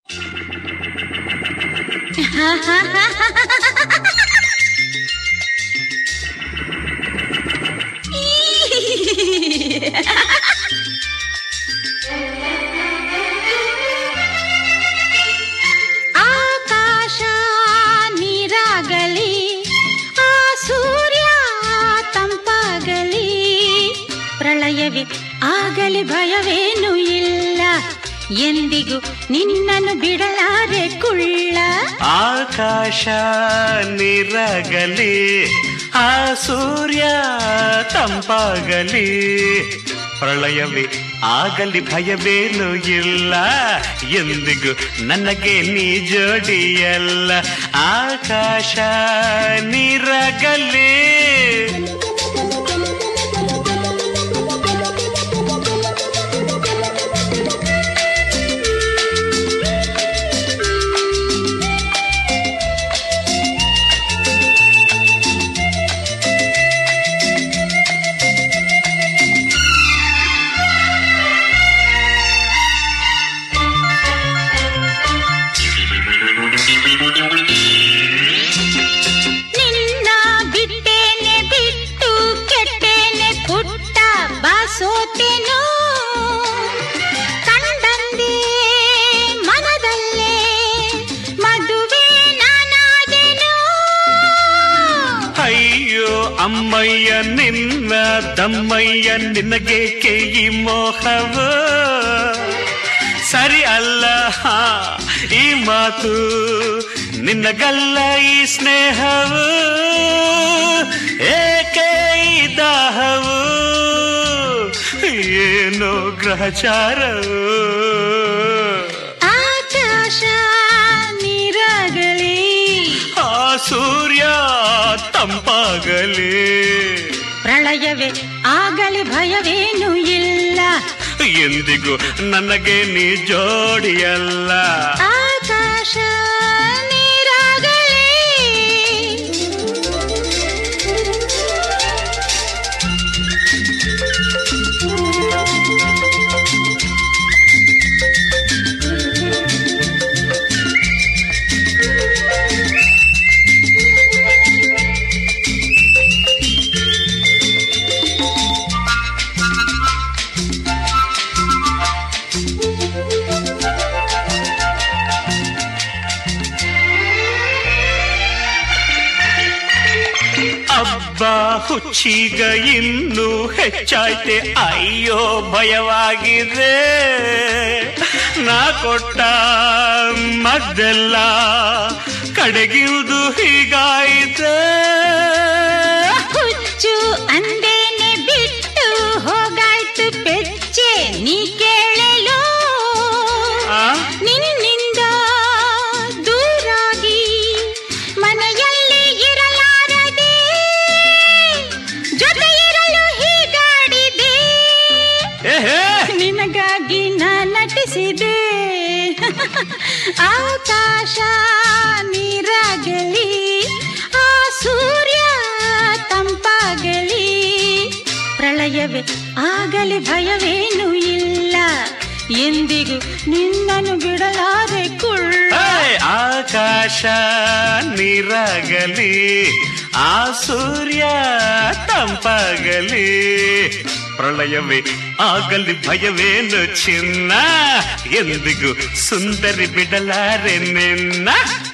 ಆಕಾಶ ನೀರಾಗಲಿ ಆ ಸೂರ್ಯ ತಂಪಾಗಲಿ ಪ್ರಳಯವೇ ಆಗಲಿ ಭಯವೇನು ಇಲ್ಲ ಎಂದಿಗೂ ನಿನ್ನನ್ನು ಬಿಡಲಾರೆ ಕುಳ್ಳ ಆಕಾಶ ನೀರಾಗಲಿ ಆ ಸೂರ್ಯ ತಂಪಾಗಲಿ ಪ್ರಳಯವೇ ಆಗಲಿ ಭಯವೇನು ಇಲ್ಲ ಎಂದಿಗೂ ನನಗೆ ನೀ ಜೋಡಿಯಲ್ಲ ಆಕಾಶ ನೀರಾಗಲಿ ನಿನ್ನ ಬಿಟ್ಟೇನೆ ಬಿಟ್ಟು ಕೆಟ್ಟೇನೆ ಪುಟ್ಟ ಬಾಸೋತೇನೋ ಕಂಡಂದೇ ಮನದಲ್ಲೇ ಮದುವೆ ನಾನಾದೆನೋ ಅಯ್ಯೋ ಅಮ್ಮಯ್ಯ ನಿನ್ನ ದಮ್ಮಯ್ಯ ನಿನಗೆ ಈ ಮೋಹವು ಸರಿ ಅಲ್ಲ ಹಾ, ಈ ಮಾತು ನಿನ್ನಗಲ್ಲ ಈ ಸ್ನೇಹವು ಏಕೆ ಈ ದಾಹವು ಏನೋ ಗ್ರಹಚಾರವು ಆಕಾಶ ನೀರಾಗಲಿ ಆ ಸೂರ್ಯ ತಂಪಾಗಲಿ ಪ್ರಳಯವೇ ಆಗಲಿ ಭಯವೇನು ಇಲ್ಲ ಎಂದಿಗೂ ನನಗೆ ನೀ ಜೋಡಿಯಲ್ಲ ಆಕಾಶ ನೀರಾಗಲಿ ಅಬ್ಬ ಹುಚ್ಚೀಗ ಇನ್ನೂ ಹೆಚ್ಚಾಯ್ತೆ ಅಯ್ಯೋ ಭಯವಾಗಿದೆ ನಾ ಕೊಟ್ಟ ಮದ್ದೆಲ್ಲ ಕಡೆಗಿರುವುದು ಹೀಗಾಯಿತೆ ಹುಚ್ಚು ಅಂದೇನೆ ಬಿಟ್ಟು ಹೋಗಾಯ್ತು ಪೆಚ್ಚೆ ನೀ ಕೇಳಲು ಆ? ನಿನ್ನಿಂದ ದೂರಾಗಿ ಮನೆಯಲ್ಲಿ ಇರಲಾರದೆ ಜೊತೆ ಇರಲು ಹೀಗಾಡಿದೆ ಏಹೇ ನಿನಗಾಗಿ ನಾ ನಟಿಸಿದೆ ಆಕಾಶ ನೀರಾಗಲಿ ಆ ಸೂರ್ಯ ತಂಪಾಗಲಿ ಪ್ರಳಯವೇ ಆಗಲಿ ಭಯವೇನು ಇಲ್ಲ ಎಂದಿಗೂ ನಿನ್ನನ್ನು ಬಿಡಲಾರೆ ಕುಳ್ಳ ಏ, ಆಕಾಶ ನೀರಾಗಲಿ ಆ ಸೂರ್ಯ ತಂಪಾಗಲಿ ಪ್ರಳಯವೇ ಆಗಲಿ ಭಯವೇನು ಚಿನ್ನ ಎಂದಿಗೂ ಸುಂದರಿ ಬಿಡಲಾರೆ ನಿನ್ನ